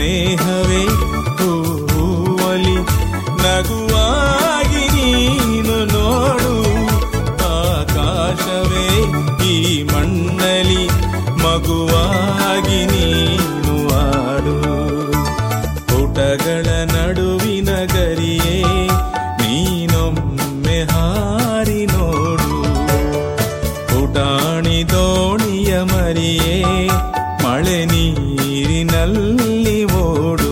ಸ್ನೇಹವೇ ಹೂವಲಿ ನಗುವಾಗಿ ನೀನು ನೋಡು ಆಕಾಶವೇ ಈ ಮಣ್ಣಲಿ ಮಗುವಾಗಿ ನೀನು ಆಡು ಪುಟಗಳ ನಡುವಿನ ಗರಿಯೇ ನೀನೊಮ್ಮೆ ಹಾರಿ ನೋಡು ಪುಟಾಣಿ ದೋಣಿಯ ಮರಿಯೇ ಮಳೆ ನೀರಿನಲ್ಲಿ ಓಡು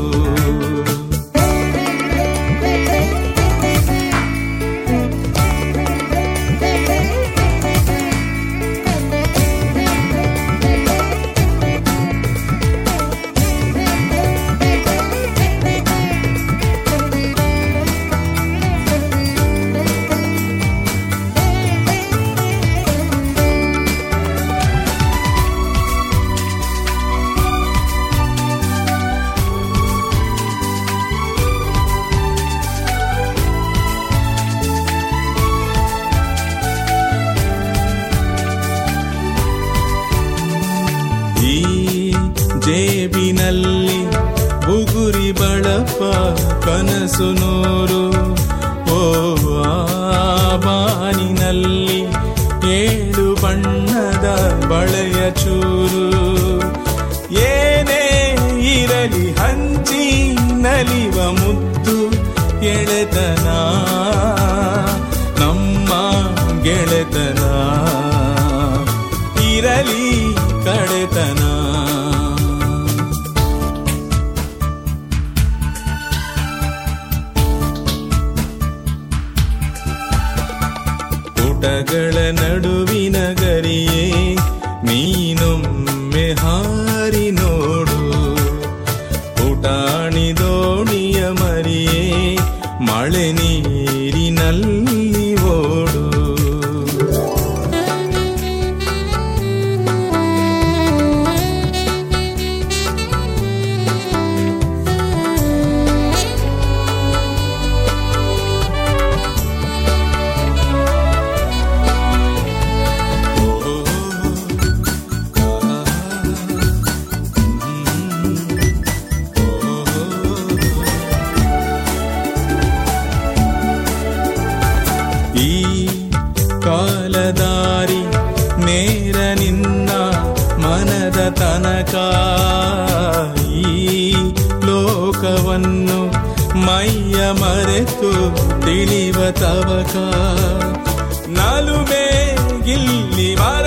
ಈ ಜೇಬಿನಲ್ಲಿ ಬುಗುರಿ ಬಳಪ ಕನಸು ನೂರು ಓ ಆ ಬಾನಿನಲ್ಲಿ ಏಳು ಬಣ್ಣದ ಬಳೆಯ ಚೂರು ಏನೇ ಇರಲಿ ಹಂಚಿ ನಲಿವ ಮುದ್ದು ಎಳೆತನ ನಮ್ಮ ಗೆಳೆತನ ಇರಲಿ ಕಡೆತನ ಪುಟಗಳ ನಡುವಿನ ಗರಿಯೇ ನೀನೊಮ್ಮೆ ಹಾರಿ ನೋಡು ಪುಟಾಣಿ ದೋಣಿಯ ಮರಿಯೇ ಮಳೆ ನೀರಿನಲ್ಲಿ ಓಡು ಈ ಕಾಲದಾರಿ ನೇರ ನಿನ್ನ ಮನದ ತನಕ ಈ ಲೋಕವನ್ನು ಮೈಯ ಮರೆತು ತಿಳಿವ ತವಕ ನಲುಮೆ ಗಿಲ್ಲಿ ಮಲ